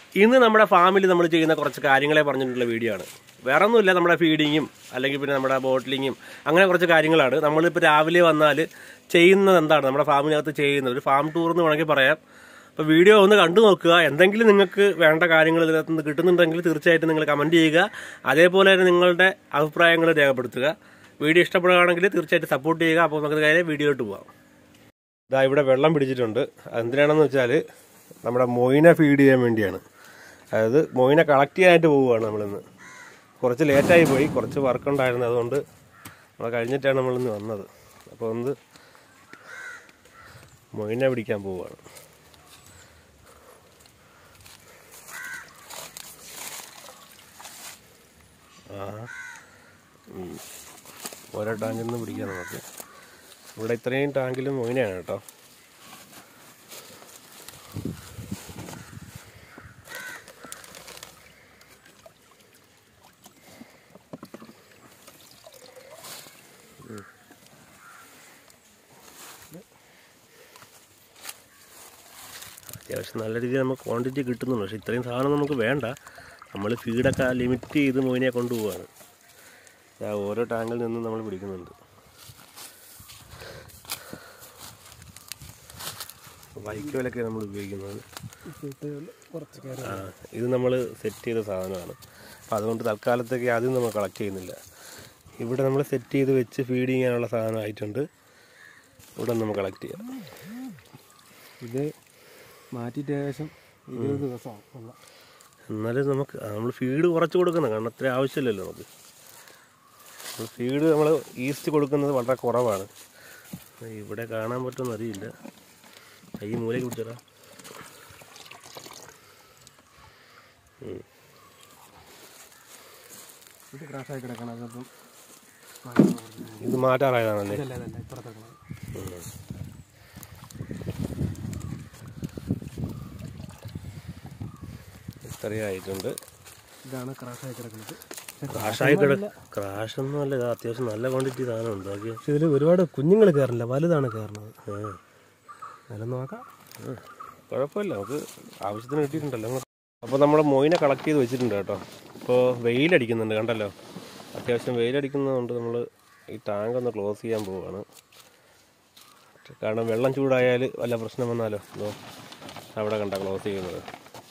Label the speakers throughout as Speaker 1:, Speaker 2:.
Speaker 1: ഇന്ന് നമ്മുടെ ഫാമിൽ നമ്മൾ ചെയ്യുന്ന കുറച്ച് കാര്യങ്ങളെ പറഞ്ഞിട്ടുള്ള വീഡിയോ ആണ് വേറെ ഒന്നുമില്ല നമ്മുടെ ഫീഡിങ്ങും അല്ലെങ്കിൽ പിന്നെ നമ്മുടെ ബോട്ടിലിങ്ങും അങ്ങനെ കുറച്ച് കാര്യങ്ങളാണ് നമ്മളിപ്പോൾ രാവിലെ വന്നാൽ ചെയ്യുന്നത് എന്താണ് നമ്മുടെ ഫാമിനകത്ത് ചെയ്യുന്നത് ഒരു ഫാം ടൂർ എന്ന് വേണമെങ്കിൽ പറയാം അപ്പോൾ വീഡിയോ ഒന്ന് കണ്ടു നോക്കുക എന്തെങ്കിലും നിങ്ങൾക്ക് വേണ്ട കാര്യങ്ങൾ ഇതിനകത്ത് നിന്ന് കിട്ടുന്നുണ്ടെങ്കിൽ തീർച്ചയായിട്ടും നിങ്ങൾ കമൻറ്റ് ചെയ്യുക അതേപോലെ തന്നെ നിങ്ങളുടെ അഭിപ്രായങ്ങൾ രേഖപ്പെടുത്തുക വീഡിയോ ഇഷ്ടപ്പെടുകയാണെങ്കിൽ തീർച്ചയായിട്ടും സപ്പോർട്ട് ചെയ്യുക അപ്പോൾ നമുക്ക് കാര്യം വീഡിയോയിലോട്ട് പോകാം ഇതാ ഇവിടെ വെള്ളം പിടിച്ചിട്ടുണ്ട് എന്തിനാണെന്ന് വെച്ചാൽ നമ്മുടെ മൊയിനെ ഫീഡ് ചെയ്യാൻ വേണ്ടിയാണ് അതായത് മൊയിനെ കളക്ട് ചെയ്യാനായിട്ട് പോവുകയാണ് നമ്മളിന്ന് കുറച്ച് ലേറ്റായി പോയി കുറച്ച് വർക്ക് ഉണ്ടായിരുന്നു അതുകൊണ്ട് നമ്മൾ കഴിഞ്ഞിട്ടാണ് നമ്മളിന്ന് വന്നത് അപ്പോൾ ഒന്ന് മൊയിനെ പിടിക്കാൻ പോവുകയാണ് ആ ഉം. ഓരോ ടാങ്കിൽ നിന്ന് പിടിക്കാം നമുക്ക് ഇവിടെ ഇത്രയും ടാങ്കിലും മൊയിനാണ് കേട്ടോ അത്യാവശ്യം നല്ല രീതിയിൽ നമുക്ക് ക്വാണ്ടിറ്റി കിട്ടുന്നുണ്ട് പക്ഷെ ഇത്രയും സാധനം നമുക്ക് വേണ്ട നമ്മൾ ഫീഡൊക്കെ ലിമിറ്റ് ചെയ്ത് മൊയിനെ കൊണ്ടുപോവാണ് ദാ ഓരോ ടാങ്കിൽ നിന്നും നമ്മൾ പിടിക്കുന്നുണ്ട് വൈക്കോലൊക്കെ നമ്മൾ ഉപയോഗിക്കുന്നത്
Speaker 2: കുറച്ച്
Speaker 1: ആ, ഇത് നമ്മൾ സെറ്റ് ചെയ്ത സാധനമാണ് അപ്പോൾ അതുകൊണ്ട് തൽക്കാലത്തേക്ക് ആദ്യം നമ്മൾ കളക്ട് ചെയ്യുന്നില്ല ഇവിടെ നമ്മൾ സെറ്റ് ചെയ്ത് വെച്ച് ഫീഡ് ചെയ്യാനുള്ള സാധനം ആയിട്ടുണ്ട് ഇവിടെ നമ്മൾ കളക്ട് ചെയ്യാം
Speaker 2: ഇത് മാറ്റിയിട്ട് ഏകദേശം ഇരുപത് ദിവസമാവും
Speaker 1: എന്നാലും നമുക്ക് നമ്മൾ ഫീഡ് കുറച്ച് കൊടുക്കുന്നത് കാരണം അത്ര ആവശ്യമില്ലല്ലോ നമുക്ക് നമ്മൾ ഫീഡ് നമ്മൾ ഈസ്റ്റ് കൊടുക്കുന്നത് വളരെ കുറവാണ് ഇവിടെ കാണാൻ പറ്റുമെന്ന് അറിയില്ല ഈ മൂലയ്ക്ക് പിടിച്ചടാ
Speaker 2: ഇത് ക്രാഷായി കിടക്കണം അതപ്പം
Speaker 1: ഇത് മാറ്റാറായതാണല്ലേ
Speaker 2: ഇതല്ല ഇതല്ല ഇപ്പുറത്തെ കിടക്കണം
Speaker 1: ഇത്രയായിട്ടുണ്ട്
Speaker 2: ഇതാണ് ക്രാഷായി കിടക്കുന്നത്
Speaker 1: ക്രാഷായി കിട ക്രാഷ് ഒന്നും അല്ല ഇത് അത്യാവശ്യം നല്ല ക്വാണ്ടിറ്റി സാധനം ഉണ്ട് ബാക്കി
Speaker 2: പക്ഷെ ഇതിൽ ഒരുപാട് കുഞ്ഞുങ്ങൾ കയറില്ല വലുതാണ് കയറുന്നത്
Speaker 1: ആ,
Speaker 2: എന്നാലും നോക്കാം
Speaker 1: ആ, കുഴപ്പമില്ല നമുക്ക് ആവശ്യത്തിന് കിട്ടിയിട്ടുണ്ടല്ലോ അപ്പോൾ നമ്മുടെ മൊയിനെ കളക്ട് ചെയ്ത് വെച്ചിട്ടുണ്ട് കേട്ടോ ഇപ്പോൾ വെയിലടിക്കുന്നുണ്ട് കണ്ടല്ലോ അത്യാവശ്യം വെയിലടിക്കുന്നതുകൊണ്ട് നമ്മൾ ഈ ടാങ്ക് ഒന്ന് ക്ലോസ് ചെയ്യാൻ പോവുകയാണ് കാരണം വെള്ളം ചൂടായാൽ വല്ല പ്രശ്നം വന്നാലോ ഇതോ അവിടെ കണ്ട ക്ലോസ് ചെയ്യുന്നത്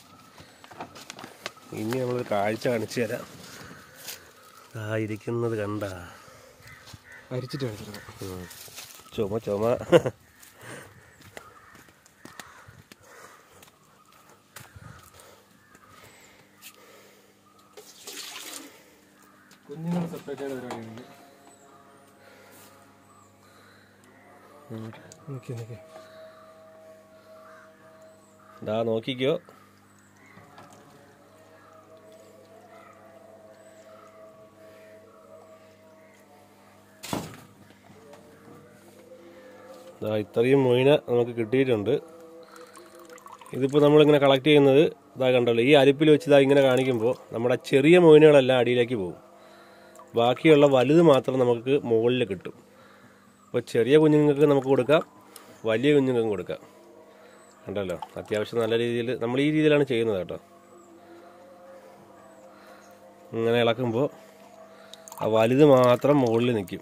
Speaker 1: ഇനി നമ്മളൊരു കാഴ്ച കാണിച്ചു തരാം ആ ഇരിക്കുന്നത് കണ്ട
Speaker 2: അരിച്ചിട്ട് വെച്ചിരിക്കണം
Speaker 1: ചുമ ചുമ
Speaker 2: കുഞ്ഞുങ്ങൾ സെപ്പറേറ്റ് ആയിട്ട് പരിപാടിയുണ്ട് നോക്കി നോക്കി
Speaker 1: ഇതാ നോക്കിക്കോ ദാ ഇത്രയും മൊയിന നമുക്ക് കിട്ടിയിട്ടുണ്ട് ഇതിപ്പോൾ നമ്മളിങ്ങനെ കളക്ട് ചെയ്യുന്നത് ഇതാ കണ്ടല്ലോ ഈ അരിപ്പിൽ വെച്ച് ഇതാ ഇങ്ങനെ കാണിക്കുമ്പോൾ നമ്മുടെ ചെറിയ മൊയിനുകളെല്ലാം അടിയിലേക്ക് പോകും ബാക്കിയുള്ള വലുത് മാത്രം നമുക്ക് മുകളിൽ കിട്ടും അപ്പോൾ ചെറിയ കുഞ്ഞുങ്ങൾക്ക് നമുക്ക് കൊടുക്കാം വലിയ കുഞ്ഞുങ്ങൾക്കും കൊടുക്കാം കണ്ടല്ലോ അത്യാവശ്യം നല്ല രീതിയിൽ നമ്മൾ ഈ രീതിയിലാണ് ചെയ്യുന്നത് കേട്ടോ ഇങ്ങനെ ഇളക്കുമ്പോൾ ആ വലുത് മാത്രം മുകളിൽ നിൽക്കും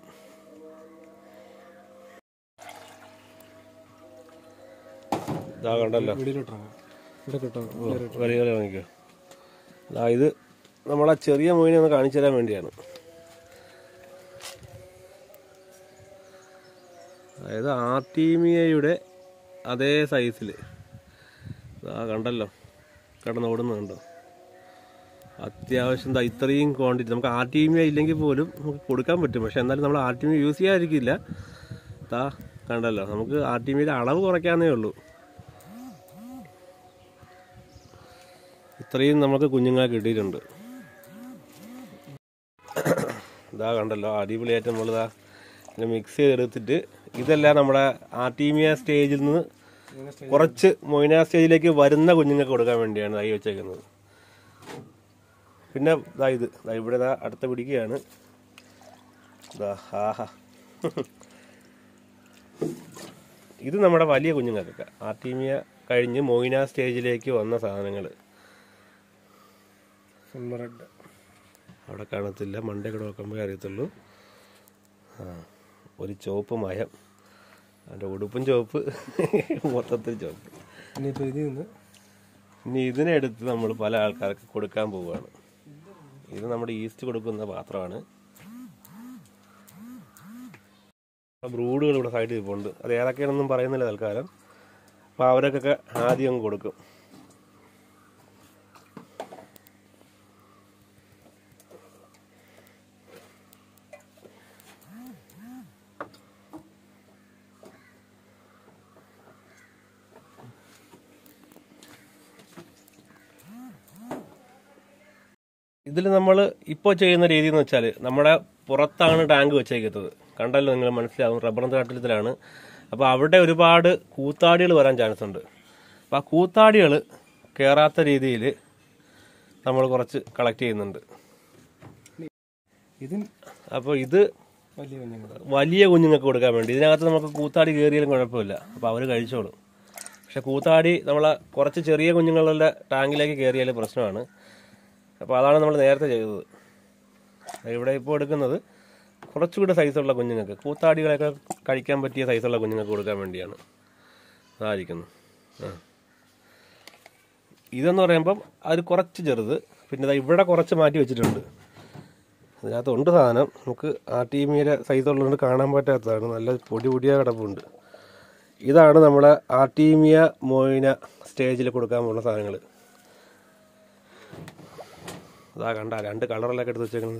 Speaker 1: ഇതാ കണ്ടല്ലോ
Speaker 2: വെളിയിലോട്ടിറങ്ങാം ഇവിടെ കിട്ടും
Speaker 1: വലിയ ഇറങ്ങിക്കോ ഇതാ ഇത് നമ്മളാ ചെറിയ മൊയിനെ ഒന്ന് കാണിച്ചു തരാൻ വേണ്ടിയാണ് അതായത് ആർട്ടീമിയയുടെ അതേ സൈസിൽ ആ കണ്ടല്ലോ കിടന്ന് ഓടുന്നുണ്ടോ അത്യാവശ്യം ദാ ഇത്രയും ക്വാണ്ടിറ്റി നമുക്ക് ആർട്ടീമിയ ഇല്ലെങ്കിൽ പോലും നമുക്ക് കൊടുക്കാൻ പറ്റും പക്ഷെ എന്നാലും നമ്മൾ ആർട്ടീമിയ യൂസ് ചെയ്യാതിരിക്കില്ല താ കണ്ടല്ലോ നമുക്ക് ആർട്ടീമിയയുടെ അളവ് കുറയ്ക്കാന്നേ ഉള്ളൂ ഇത്രയും നമുക്ക് കുഞ്ഞുങ്ങളെ കിട്ടിയിട്ടുണ്ട് ഇതാ കണ്ടല്ലോ അടിപൊളിയായിട്ട് നമ്മളിതാ ഇങ്ങനെ മിക്സ് ചെയ്തെടുത്തിട്ട് ഇതെല്ലാം നമ്മുടെ ആർട്ടീമിയ സ്റ്റേജിൽ നിന്ന് കുറച്ച് മൊയിന സ്റ്റേജിലേക്ക് വരുന്ന കുഞ്ഞുങ്ങൾക്ക് കൊടുക്കാൻ വേണ്ടിയാണ് തൈ വെച്ചേക്കുന്നത് പിന്നെ ഇതാ ഇത് ദാ ഇവിടെ ദാ അടുത്ത പിടിക്കുകയാണ് ദാ ആഹാ ഇത് നമ്മുടെ വലിയ കുഞ്ഞുങ്ങൾക്കൊക്കെ ആർട്ടീമിയ കഴിഞ്ഞ് മൊയിന സ്റ്റേജിലേക്ക് വന്ന സാധനങ്ങൾ
Speaker 2: റെഡ്
Speaker 1: അവിടെ കാണത്തില്ല മണ്ടേ കൂടെ നോക്കുമ്പോഴേ അറിയത്തുള്ളൂ ആ ഒരു ചുവപ്പ് മയം അതിൻ്റെ ഉടുപ്പും ചുവപ്പ് മൊത്തത്തിൽ ചുവപ്പ്
Speaker 2: ഇനിയിപ്പോൾ ഇതിൽ നിന്ന്
Speaker 1: ഇനി ഇതിനെടുത്ത് നമ്മൾ പല ആൾക്കാർക്ക് കൊടുക്കാൻ പോവുകയാണ് ഇത് നമ്മുടെ ഈസ്റ്റ് കൊടുക്കുന്ന പാത്രമാണ് ബ്രൂഡുകൾ ഇവിടെ സൈഡിൽ ഇരിപ്പുണ്ട് അത് ഏതൊക്കെയാണെന്നും പറയുന്നില്ല തൽക്കാലം അപ്പോൾ അവരൊക്കെ ആദ്യം അങ്ങ് കൊടുക്കും ഇതിൽ നമ്മൾ ഇപ്പോൾ ചെയ്യുന്ന രീതി എന്ന് വെച്ചാൽ നമ്മുടെ പുറത്താണ് ടാങ്ക് വെച്ചേക്കുന്നത് കണ്ടല്ലോ നിങ്ങൾ മനസ്സിലാവും റബ്ബർ കാട്ടിലത്തിലാണ് അപ്പോൾ അവിടെ ഒരുപാട് കൂത്താടികൾ വരാൻ ചാൻസ് ഉണ്ട് അപ്പോൾ ആ കൂത്താടികൾ കയറാത്ത രീതിയിൽ നമ്മൾ കുറച്ച് കളക്ട് ചെയ്യുന്നുണ്ട്
Speaker 2: ഇതും
Speaker 1: അപ്പോൾ ഇത്
Speaker 2: വലിയ കുഞ്ഞുങ്ങൾ
Speaker 1: വലിയ കുഞ്ഞുങ്ങൾക്ക് കൊടുക്കാൻ വേണ്ടി ഇതിനകത്ത് നമുക്ക് കൂത്താടി കയറിയാലും കുഴപ്പമില്ല അപ്പോൾ അവർ കഴിച്ചോളും പക്ഷെ കൂത്താടി നമ്മളെ കുറച്ച് ചെറിയ കുഞ്ഞുങ്ങളുടെ ടാങ്കിലേക്ക് കയറിയാൽ പ്രശ്നമാണ് അപ്പോൾ അതാണ് നമ്മൾ നേരത്തെ ചെയ്തത് ഇവിടെ ഇപ്പോൾ എടുക്കുന്നത് കുറച്ചുകൂടെ സൈസുള്ള കുഞ്ഞുങ്ങൾക്ക് കൂത്താടികളൊക്കെ കഴിക്കാൻ പറ്റിയ സൈസുള്ള കുഞ്ഞുങ്ങൾക്ക് കൊടുക്കാൻ വേണ്ടിയാണ് അതായിരിക്കുന്നു ആ ഇതെന്ന് പറയുമ്പം അത് കുറച്ച് ചെറുത് പിന്നെ ദാ ഇവിടെ കുറച്ച് മാറ്റി വെച്ചിട്ടുണ്ട് അതിനകത്ത് ഉണ്ട് സാധനം നമുക്ക് ആ ടീമിയുടെ സൈസുള്ളതുകൊണ്ട് കാണാൻ പറ്റാത്തതാണ് നല്ല പൊടി പൊടിയ കിടപ്പുണ്ട് ഇതാണ് നമ്മുടെ ആർട്ടീമിയ മോയിന സ്റ്റേജിൽ കൊടുക്കാൻ പോകുന്ന സാധനങ്ങൾ അതാ കണ്ട രണ്ട് കളറിലൊക്കെ എടുത്ത് വെച്ചേക്കുന്നത്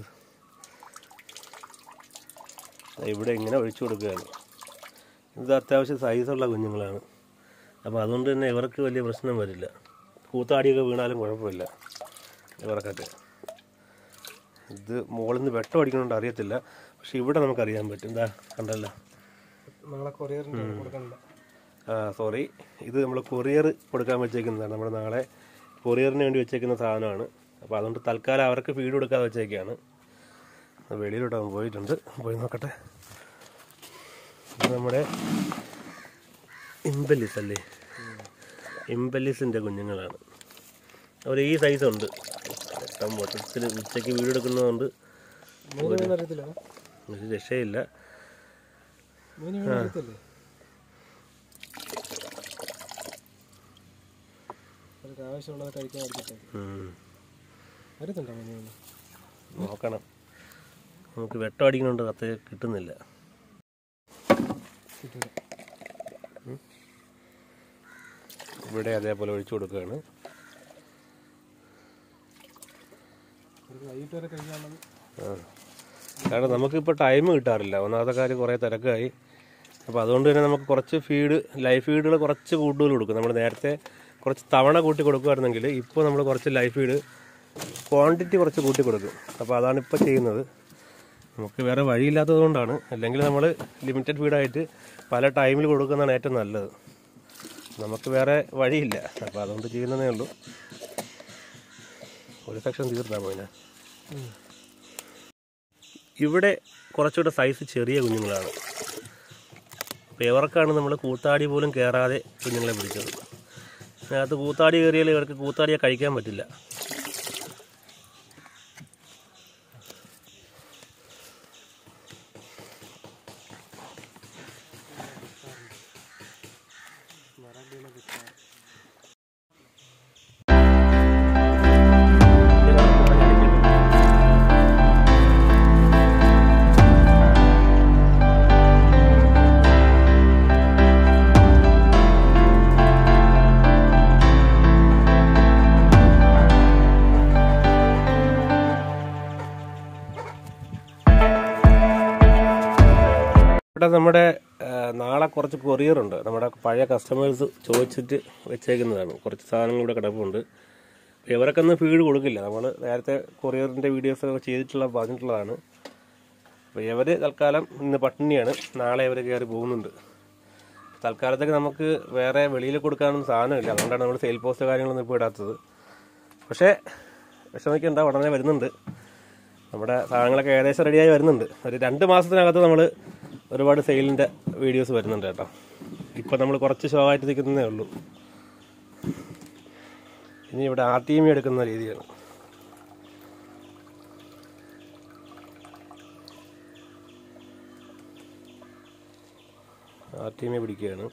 Speaker 1: ദാ ഇവിടെ ഇങ്ങനെ ഒഴിച്ചു കൊടുക്കുകയാണ് ഇത് അത്യാവശ്യം സൈസുള്ള കുഞ്ഞുങ്ങളാണ് അപ്പോൾ അതുകൊണ്ട് തന്നെ ഇവർക്ക് വലിയ പ്രശ്നം വരില്ല കൂത്താടിയൊക്കെ വീണാലും കുഴപ്പമില്ല ഇവർക്കൊക്കെ ഇത് മുകളിൽ നിന്ന് വെട്ടം അടിക്കണോണ്ട് അറിയത്തില്ല പക്ഷെ ഇവിടെ നമുക്കറിയാൻ പറ്റും എന്താ കണ്ടല്ലോ
Speaker 2: നാളെ കൊറിയറിൻ്റെ കൊടുക്കണ്ട
Speaker 1: ആ സോറി ഇത് നമ്മൾ കൊറിയർ കൊടുക്കാൻ വെച്ചേക്കുന്നതാണ് നമ്മുടെ നാളെ കൊറിയറിന് വേണ്ടി വെച്ചേക്കുന്ന സാധനമാണ് അപ്പോൾ അതുകൊണ്ട് തൽക്കാലം അവർക്ക് ഫീഡ് കൊടുക്കാതെ വെച്ചേക്കാണ് അത് വെളിയിലോട്ട് അവൻ പോയിട്ടുണ്ട് പോയി നോക്കട്ടെ ഇത് നമ്മുടെ ഇമ്പലിസ് അല്ലേ ഇമ്പലിസിൻ്റെ കുഞ്ഞുങ്ങളാണ് അവർ ഈ സൈസ് ഉണ്ട് മൊത്തം മൊത്തത്തിൽ ഉച്ചയ്ക്ക് വീട് എടുക്കുന്നതുകൊണ്ട്
Speaker 2: മീൻ വേണമെന്ന് അറിയത്തില്ല
Speaker 1: ഒരു രക്ഷയില്ല
Speaker 2: മീൻ വേണമെന്ന് അറിയത്തില്ലേ അവർക്ക് ആവശ്യമുള്ളത് കഴിക്കാൻ എടുത്തിട്ടേ
Speaker 1: ഉം.
Speaker 2: അറിയത്തുണ്ടോ മീൻ വേണം
Speaker 1: നോക്കണം നമുക്ക് വെട്ടം അടിക്കുന്നുണ്ട് കത്ത് കിട്ടുന്നില്ല
Speaker 2: കിട്ടില്ല
Speaker 1: ഇവിടെ അതേപോലെ ഒഴിച്ചു കൊടുക്കുകയാണ്
Speaker 2: ഒരു വൈകിട്ട് വരെ കഴിക്കാനുള്ളത്
Speaker 1: ആ. കാരണം നമുക്കിപ്പോൾ ടൈം കിട്ടാറില്ല ഒന്നാമത്തെ കാര്യം കുറേ തിരക്കായി അപ്പോൾ അതുകൊണ്ട് തന്നെ നമുക്ക് കുറച്ച് ഫീഡ് ലൈഫ് ഫീഡുകൾ കുറച്ച് കൂടുതൽ കൊടുക്കും നമ്മൾ നേരത്തെ കുറച്ച് തവണ കൂട്ടി കൊടുക്കുമായിരുന്നെങ്കിൽ ഇപ്പോൾ നമ്മൾ കുറച്ച് ലൈഫ് ഫീഡ് ക്വാണ്ടിറ്റി കുറച്ച് കൂട്ടി കൊടുക്കും അപ്പോൾ അതാണ് ഇപ്പോൾ ചെയ്യുന്നത് നമുക്ക് വേറെ വഴിയില്ലാത്തത് കൊണ്ടാണ് അല്ലെങ്കിൽ നമ്മൾ ലിമിറ്റഡ് ഫീഡായിട്ട് പല ടൈമിൽ കൊടുക്കുന്നതാണ് ഏറ്റവും നല്ലത് നമുക്ക് വേറെ വഴിയില്ല അപ്പോൾ അതുകൊണ്ട് ചെയ്യുന്നതേ ഉള്ളൂ ഒരു സെക്ഷൻ തീർത്താൽ പോയിനാ ഇവിടെ കുറച്ചുകൂടെ സൈസ് ചെറിയ കുഞ്ഞുങ്ങളാണ് അപ്പോൾ ഇവർക്കാണ് നമ്മൾ കൂത്താടി പോലും കയറാതെ കുഞ്ഞുങ്ങളെ പിടിച്ചത് അതിനകത്ത് കൂത്താടി കയറിയാൽ ഇവർക്ക് കൂത്താടിയെ കഴിക്കാൻ പറ്റില്ല ഇവിടെ നമ്മുടെ ആ, നാളെ കുറച്ച് കൊറിയർ ഉണ്ട് നമ്മുടെ പഴയ കസ്റ്റമേഴ്സ് ചോദിച്ചിട്ട് വെച്ചേക്കുന്നതാണ് കുറച്ച് സാധനങ്ങൾ ഇവിടെ കിടപ്പുണ്ട് അപ്പോൾ ഇവരൊക്കെ ഒന്നും ഫീഡ് കൊടുക്കില്ല നമ്മൾ നേരത്തെ കൊറിയറിൻ്റെ വീഡിയോസ് ഒക്കെ ചെയ്തിട്ടുള്ള പറഞ്ഞിട്ടുള്ളതാണ് അപ്പോൾ ഇവർ തൽക്കാലം ഇന്ന് പട്ടിണിയാണ് നാളെ ഇവർ കയറി പോകുന്നുണ്ട് തൽക്കാലത്തേക്ക് നമുക്ക് വേറെ വെളിയിൽ കൊടുക്കാനൊന്നും സാധനമില്ല അതുകൊണ്ടാണ് നമ്മൾ സെയിൽ പോസ്റ്റ് കാര്യങ്ങളൊന്നും ഇപ്പോൾ ഇടാത്തത് പക്ഷേ വിഷമിക്കേണ്ട ഉടനെ വരുന്നുണ്ട് നമ്മുടെ സാധനങ്ങളൊക്കെ ഏകദേശം റെഡിയായി വരുന്നുണ്ട് ഒരു രണ്ട് മാസത്തിനകത്ത് നമ്മൾ ഒരുപാട് സെയിലിൻ്റെ വീഡിയോസ് വരുന്നുണ്ട് കേട്ടോ ഇപ്പം നമ്മൾ കുറച്ച് ഷോ ആയിട്ട് നിൽക്കുന്നതേ ഉള്ളൂ ഇനി ഇവിടെ ആർ ടി എം എടുക്കുന്ന രീതിയാണ് ആർ ടി എം പിടിക്കുകയാണ്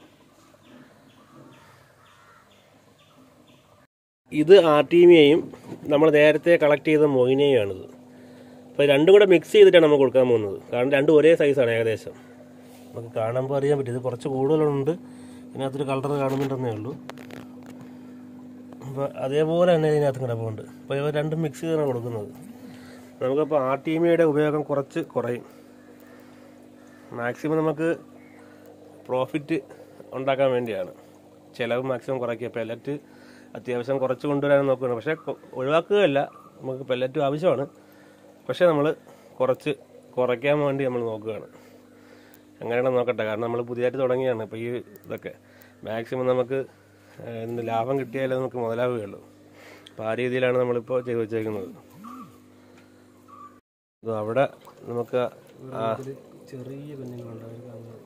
Speaker 1: ഇത് ആർ ടി എയും നമ്മൾ നേരത്തെ കളക്ട് ചെയ്ത മൊയിനെയാണിത് അപ്പോൾ രണ്ടും കൂടെ മിക്സ് ചെയ്തിട്ടാണ് നമ്മൾ കൊടുക്കാൻ പോകുന്നത് കാരണം രണ്ടും ഒരേ സൈസാണ് ഏകദേശം നമുക്ക് കാണുമ്പോൾ അറിയാൻ പറ്റും ഇത് കുറച്ച് കൂടുതലുണ്ട് ഇതിനകത്തൊരു കളർ കാണുന്നുണ്ടെന്നേ ഉള്ളൂ അപ്പോൾ അതേപോലെ തന്നെ ഇതിനകത്ത് കിടപ്പുണ്ട് അപ്പോൾ ഇവ രണ്ടും മിക്സ് ചെയ്താണ് കൊടുക്കുന്നത് നമുക്കപ്പോൾ ആർ ടി എമ്മയുടെ ഉപയോഗം കുറച്ച് കുറയും മാക്സിമം നമുക്ക് പ്രോഫിറ്റ് ഉണ്ടാക്കാൻ വേണ്ടിയാണ് ചിലവ് മാക്സിമം കുറയ്ക്കുക പെല്ലറ്റ് അത്യാവശ്യം കുറച്ച് കൊണ്ടുവരാൻ നോക്കുകയാണ് പക്ഷേ കൊ- ഒഴിവാക്കുകയല്ല നമുക്ക് പെല്ലറ്റ് ആവശ്യമാണ് പക്ഷേ നമ്മൾ കുറച്ച് കുറയ്ക്കാൻ വേണ്ടി നമ്മൾ നോക്കുകയാണ് അങ്ങനെയാണ് നോക്കട്ടെ കാരണം നമ്മൾ പുതിയതായിട്ട് തുടങ്ങിയാണ് ഇപ്പോൾ ഈ ഇതൊക്കെ മാക്സിമം നമുക്ക് ഏഹ്, എന്ത് ലാഭം കിട്ടിയാലേ നമുക്ക് മുതലാവുകയുള്ളൂ അപ്പോൾ ആ രീതിയിലാണ് നമ്മളിപ്പോൾ ചെയ്തു വെച്ചേക്കുന്നത് ഇത് അവിടെ നമുക്ക് ആ
Speaker 2: ചെറിയ കുഞ്ഞുങ്ങളുണ്ട് അവർ കാണുന്നത്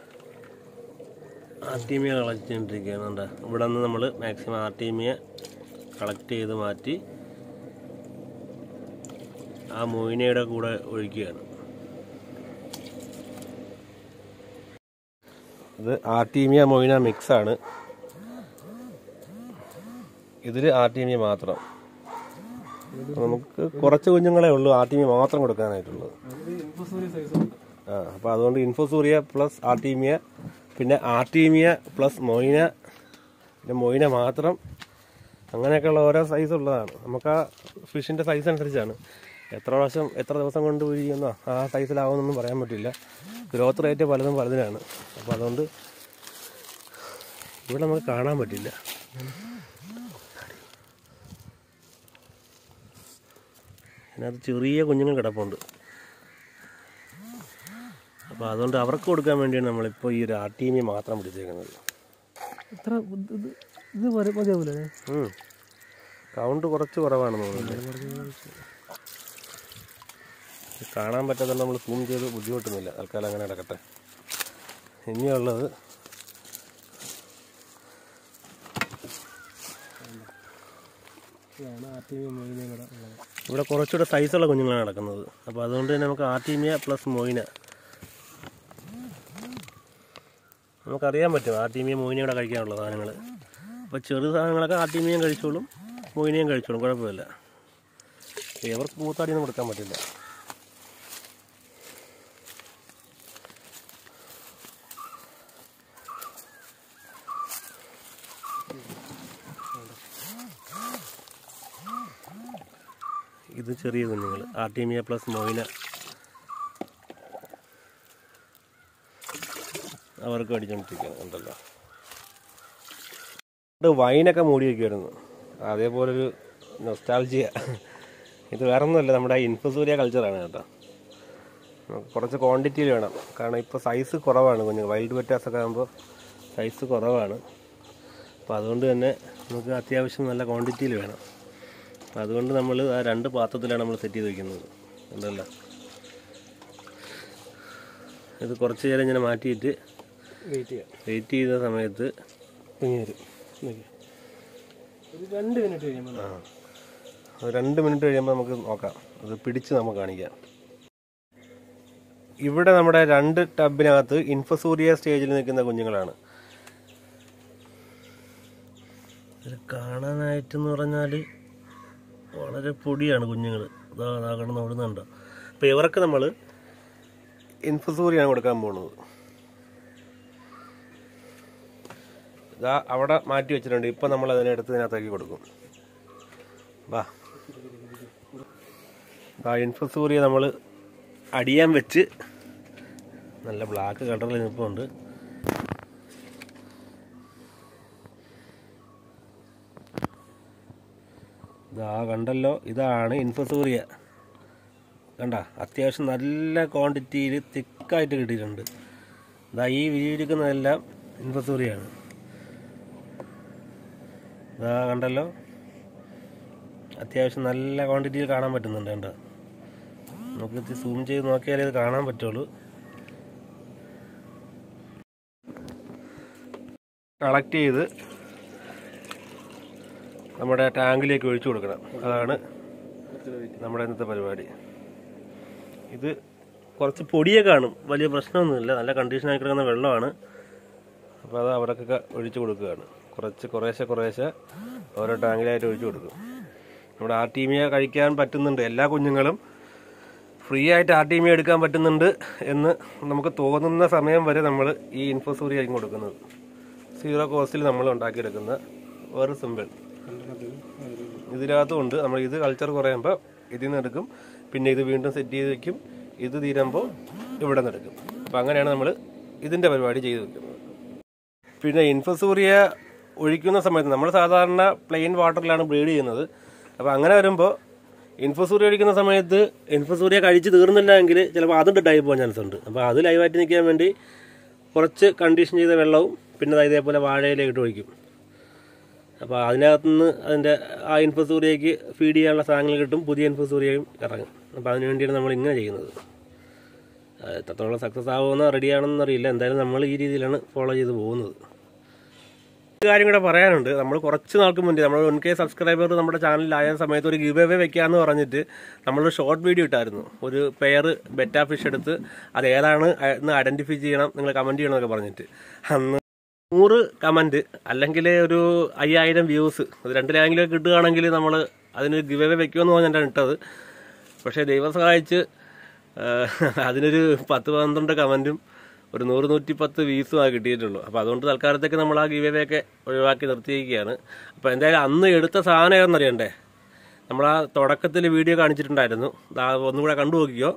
Speaker 1: ആർട്ടീമിയ കളക്ട് ചെയ്തുകൊണ്ടിരിക്കുകയാണ് കണ്ടോ ഇവിടെ നിന്ന് നമ്മൾ മാക്സിമം ആർട്ടീമിയ കളക്ട് ചെയ്ത് മാറ്റി ആ മൊയിനയുടെ കൂടെ ഒഴിക്കുകയാണ് ഇത് ആർട്ടീമിയ മൊയിന മിക്സ് ആണ് ഇതിൽ ആർട്ടീമിയ മാത്രം നമുക്ക് കുറച്ച് കുഞ്ഞുങ്ങളെ ഉള്ളൂ ആർട്ടീമിയ മാത്രം കൊടുക്കാനായിട്ടുള്ളത്
Speaker 2: അത് ഇൻഫോസോറി സൈസ് ഉണ്ട്
Speaker 1: ആ അപ്പോൾ അതുകൊണ്ട് ഇൻഫോസൂറിയ പ്ലസ് ആർട്ടീമിയ പിന്നെ ആർട്ടീമിയ പ്ലസ് മൊയിന പിന്നെ മൊയിന മാത്രം അങ്ങനെയൊക്കെയുള്ള ഓരോ സൈസ് ഉള്ളതാണ് നമുക്ക് ആ ഫിഷിൻ്റെ സൈസ് അനുസരിച്ചാണ് എത്ര പ്രാവശ്യം എത്ര ദിവസം കൊണ്ട് വീഴിയെന്നോ ആ സൈസിലാവുമെന്നൊന്നും പറയാൻ പറ്റില്ല ഗ്രോത്ത് റേറ്റ് പലതും പലതിനാണ് അപ്പോൾ അതുകൊണ്ട് ഇവിടെ നമുക്ക് കാണാൻ പറ്റില്ല അതിനകത്ത് ചെറിയ കുഞ്ഞുങ്ങൾ കിടപ്പുണ്ട് അപ്പോൾ അതുകൊണ്ട് അവർക്ക് കൊടുക്കാൻ വേണ്ടിയാണ് നമ്മളിപ്പോൾ ഈ ഒരു ആർട്ടീമിയ മാത്രം പിടിച്ചേക്കുന്നത്
Speaker 2: ഇത്ര ഇത് ഇത് ഇത് മതി മതിയാവൂലേ
Speaker 1: ഉം. കൗണ്ട് കുറച്ച് കുറവാണെന്ന് തോന്നുന്നു കാണാൻ പറ്റാതെ നമ്മൾ സൂം ചെയ്ത് ബുദ്ധിമുട്ടുന്നില്ല തൽക്കാലം അങ്ങനെ കിടക്കട്ടെ ഇനിയുള്ളത്
Speaker 2: ഇതാണ് ആർ ടി വി മൊഴിയും കൂടെ ഉള്ളത്
Speaker 1: ഇവിടെ കുറച്ചുകൂടെ സൈസുള്ള കുഞ്ഞുങ്ങളാണ് നടക്കുന്നത് അപ്പോൾ അതുകൊണ്ട് തന്നെ നമുക്ക് ആർട്ടീമിയ പ്ലസ് മൊയിന നമുക്കറിയാൻ പറ്റും ആർട്ടീമിയ മൊയിനയുടെ കഴിക്കാനുള്ള സാധനങ്ങൾ അപ്പോൾ ചെറു സാധനങ്ങളൊക്കെ ആർട്ടീമിയം കഴിച്ചോളും മൊയിനയും കഴിച്ചോളും കുഴപ്പമില്ല ഇവർക്ക് മൂത്താടിയൊന്നും കൊടുക്കാൻ പറ്റില്ല ഇത് ചെറിയ കുഞ്ഞുങ്ങൾ ആർട്ടീമിയ പ്ലസ് മൊയിന അവർക്ക് അടിച്ചോണ്ടിരിക്കുകയാണ് ഉണ്ടല്ലോ ഇത് വൈനൊക്കെ മൂടി വയ്ക്കുമായിരുന്നു അതേപോലൊരു നൊസ്റ്റാൾജിയ ഇത് വേറെ ഒന്നുമല്ല നമ്മുടെ ഇൻഫസൂരിയ കൾച്ചറാണ് കേട്ടോ നമുക്ക് കുറച്ച് ക്വാണ്ടിറ്റിയിൽ വേണം കാരണം ഇപ്പോൾ സൈസ് കുറവാണ് കുഞ്ഞുങ്ങൾ വൈൽഡ് വെറ്റാസ് ഒക്കെ ആകുമ്പോൾ സൈസ് കുറവാണ് അപ്പോൾ അതുകൊണ്ട് തന്നെ നമുക്ക് അത്യാവശ്യം നല്ല ക്വാണ്ടിറ്റിയിൽ വേണം അപ്പം അതുകൊണ്ട് നമ്മൾ ആ രണ്ട് പാത്രത്തിലാണ് നമ്മൾ സെറ്റ് ചെയ്ത് വെക്കുന്നത് ഉണ്ടല്ലോ ഇത് കുറച്ച് നേരം ഇങ്ങനെ മാറ്റിയിട്ട്
Speaker 2: വെയിറ്റ് ചെയ്യാം
Speaker 1: വെയിറ്റ് ചെയ്യുന്ന സമയത്ത്
Speaker 2: ഇനി വരും നോക്കി ഒരു രണ്ട് മിനിറ്റ് കഴിയുമ്പോൾ
Speaker 1: ആ അത് രണ്ട് മിനിറ്റ് കഴിയുമ്പോൾ നമുക്ക് നോക്കാം അത് പിടിച്ച് നമുക്ക് കാണിക്കാം ഇവിടെ നമ്മുടെ രണ്ട് ടബിനകത്ത് ഇൻഫസൂരിയ സ്റ്റേജിൽ നിൽക്കുന്ന കുഞ്ഞുങ്ങളാണ് ഇത് കാണാനായിട്ടെന്ന് പറഞ്ഞാൽ വളരെ പൊടിയാണ് കുഞ്ഞുങ്ങൾ ഇതാ ഇതാ കിടന്ന് ഓടുന്നുണ്ടോ അപ്പോൾ ഇവർക്ക് നമ്മൾ ഇൻഫസൂരിയാണ് കൊടുക്കാൻ പോകുന്നത് ഇതാ അവിടെ മാറ്റി വെച്ചിട്ടുണ്ട് ഇപ്പം നമ്മൾ അതിനെടുത്ത് ഇതിനകത്തേക്ക് കൊടുക്കും വാ ആ ഇൻഫസൂറിയ നമ്മൾ അടിയാൻ വെച്ച് നല്ല ബ്ലാക്ക് കളറിൽ നിൽപ്പുണ്ട് ഇതാ കണ്ടല്ലോ ഇതാണ് ഇൻഫസൂറിയ കണ്ട അത്യാവശ്യം നല്ല ക്വാണ്ടിറ്റിയിൽ തിക്കായിട്ട് കിട്ടിയിട്ടുണ്ട് ഇതാ ഈ വിരിയിരിക്കുന്നതെല്ലാം ഇൻഫസൂറിയാണ് ഇതാ കണ്ടല്ലോ അത്യാവശ്യം നല്ല ക്വാണ്ടിറ്റിയിൽ കാണാൻ പറ്റുന്നുണ്ട് കണ്ടോ നമുക്ക് സൂം ചെയ്ത് നോക്കിയാലേ ഇത് കാണാൻ പറ്റുള്ളൂ കളക്ട് ചെയ്ത് നമ്മുടെ ടാങ്കിലേക്ക് ഒഴിച്ചു കൊടുക്കണം അതാണ് നമ്മുടെ ഇന്നത്തെ പരിപാടി ഇത് കുറച്ച് പൊടിയെ കാണും വലിയ പ്രശ്നമൊന്നുമില്ല നല്ല കണ്ടീഷനായി കിടക്കുന്ന വെള്ളമാണ് അപ്പോൾ അത് അവർക്കൊക്കെ ഒഴിച്ചു കൊടുക്കുകയാണ് കുറച്ച് കുറേശ്ശെ കുറേശ്ശെ ഓരോ ടാങ്കിലായിട്ട് ഒഴിച്ചു കൊടുക്കും നമ്മുടെ ആർട്ടീമിയ കഴിക്കാൻ പറ്റുന്നുണ്ട് എല്ലാ കുഞ്ഞുങ്ങളും ഫ്രീ ആയിട്ട് ആർട്ടീമിയ എടുക്കാൻ പറ്റുന്നുണ്ട് എന്ന് നമുക്ക് തോന്നുന്ന സമയം വരെ നമ്മൾ ഈ ഇൻഫോസൂരി ആയിരിക്കും കൊടുക്കുന്നത് സീറോ കോസ്റ്റിൽ നമ്മൾ ഉണ്ടാക്കിയെടുക്കുന്ന വേറെ സിമ്പിൾ ഇതിനകത്തും ഉണ്ട് നമ്മൾ ഇത് കൾച്ചർ കുറയുമ്പോൾ ഇതിൽ നിന്ന് എടുക്കും പിന്നെ ഇത് വീണ്ടും സെറ്റ് ചെയ്ത് വെക്കും ഇത് തീരുമ്പോൾ ഇവിടെ നിന്ന് എടുക്കും അപ്പം അങ്ങനെയാണ് നമ്മൾ ഇതിൻ്റെ പരിപാടി ചെയ്ത് വെക്കുന്നത് പിന്നെ ഇൻഫസൂറിയ ഒഴിക്കുന്ന സമയത്ത് നമ്മൾ സാധാരണ പ്ലെയിൻ വാട്ടറിലാണ് ബ്രീഡ് ചെയ്യുന്നത് അപ്പോൾ അങ്ങനെ വരുമ്പോൾ ഇൻഫസൂറിയ ഒഴിക്കുന്ന സമയത്ത് ഇൻഫസൂറിയ കഴിച്ച് തീർന്നില്ല എങ്കിൽ ചിലപ്പോൾ അതും ഡെഡായി പോകാൻ ചാൻസ് ഉണ്ട് അപ്പോൾ അത് ലൈവായിട്ട് നിൽക്കാൻ വേണ്ടി കുറച്ച് കണ്ടീഷൻ ചെയ്ത വെള്ളവും പിന്നെ ദാ ഇതേപോലെ വാഴയിലേക്ക് ഒഴിക്കും അപ്പോൾ അതിനകത്തുനിന്ന് അതിൻ്റെ ആ ഇൻഫസൂറിയയ്ക്ക് ഫീഡ് ചെയ്യാനുള്ള സാധനങ്ങൾ കിട്ടും പുതിയ ഇൻഫസൂറിയയും ഇറങ്ങും അപ്പോൾ അതിന് വേണ്ടിയാണ് നമ്മൾ ഇങ്ങനെ ചെയ്യുന്നത് അത് എത്രത്തോളം സക്സസ് ആവുമെന്ന് റെഡിയാണെന്ന് അറിയില്ല എന്തായാലും നമ്മൾ ഈ രീതിയിലാണ് ഫോളോ ചെയ്ത് പോകുന്നത് ഒരു കാര്യം കൂടെ പറയാനുണ്ട് നമ്മൾ കുറച്ച് നാൾക്ക് മുന്നേ നമ്മൾ വൺ കെ സബ്സ്ക്രൈബർ നമ്മുടെ ചാനലിലായ സമയത്ത് ഒരു ഗിവ് അവേ വെക്കാന്ന് പറഞ്ഞിട്ട് നമ്മളൊരു ഷോർട്ട് വീഡിയോ ഇട്ടായിരുന്നു ഒരു പെയർ ബെറ്റാ ഫിഷ് എടുത്ത് അത് ഏതാണ് എന്ന് ഐഡന്റിഫൈ ചെയ്യണം നിങ്ങൾ കമന്റ് ചെയ്യണം എന്നൊക്കെ പറഞ്ഞിട്ട് അന്ന് നൂറ് കമന്റ് അല്ലെങ്കിൽ ഒരു അയ്യായിരം വ്യൂസ് അത് രണ്ട് ലാംഗ്വേജ് കിട്ടുകയാണെങ്കിൽ നമ്മൾ അതിന് ഗിവ് അവേ വെക്കുമെന്ന് പറഞ്ഞിട്ടാണ് ഇട്ടത് പക്ഷേ ദൈവം സഹായിച്ച് ആ, അതിനൊരു പത്ത് പന്ത്രണ്ട് കമന്റും ഒരു നൂറ് നൂറ്റി പത്ത് വീസും ആ കിട്ടിയിട്ടുള്ളൂ അപ്പോൾ അതുകൊണ്ട് തൽക്കാലത്തേക്ക് നമ്മൾ ആ ഗിവ് അവേ ഒക്കെ ഒഴിവാക്കി നിർത്തിയിരിക്കുകയാണ് അപ്പോൾ എന്തായാലും അന്ന് എടുത്ത സാധനം ഏതെന്നറിയണ്ടേ നമ്മൾ ആ തുടക്കത്തിൽ വീഡിയോ കാണിച്ചിട്ടുണ്ടായിരുന്നു ദാ ഒന്നും കൂടെ കണ്ടു നോക്കിയോ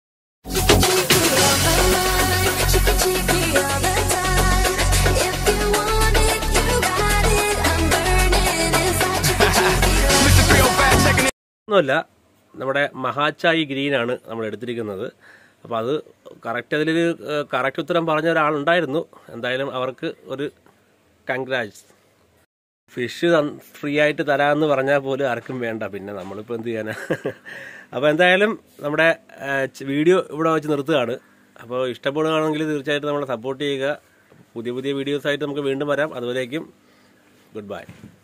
Speaker 1: ഒന്നുമല്ല നമ്മുടെ മഹാച്ചായി ഗ്രീനാണ് നമ്മൾ എടുത്തിരിക്കുന്നത് അപ്പോൾ അത് കറക്റ്റ് അതിലൊരു കറക്റ്റ് ഉത്തരം പറഞ്ഞ ഒരാളുണ്ടായിരുന്നു എന്തായാലും അവർക്ക് ഒരു കൺഗ്രാറ്റ്സ് ഫിഷ് ഫ്രീ ആയിട്ട് തരാമെന്ന് പറഞ്ഞാൽ പോലും ആർക്കും വേണ്ട പിന്നെ നമ്മളിപ്പോൾ എന്ത് ചെയ്യാനാ അപ്പോൾ എന്തായാലും നമ്മുടെ ആ, ച് വീഡിയോ ഇവിടെ വെച്ച് നിർത്തുകയാണ് അപ്പോൾ ഇഷ്ടപ്പെടുകയാണെങ്കിൽ തീർച്ചയായിട്ടും നമ്മളെ സപ്പോർട്ട് ചെയ്യുക പുതിയ പുതിയ വീഡിയോസായിട്ട് നമുക്ക് വീണ്ടും വരാം അതുവരേക്കും ഗുഡ് ബൈ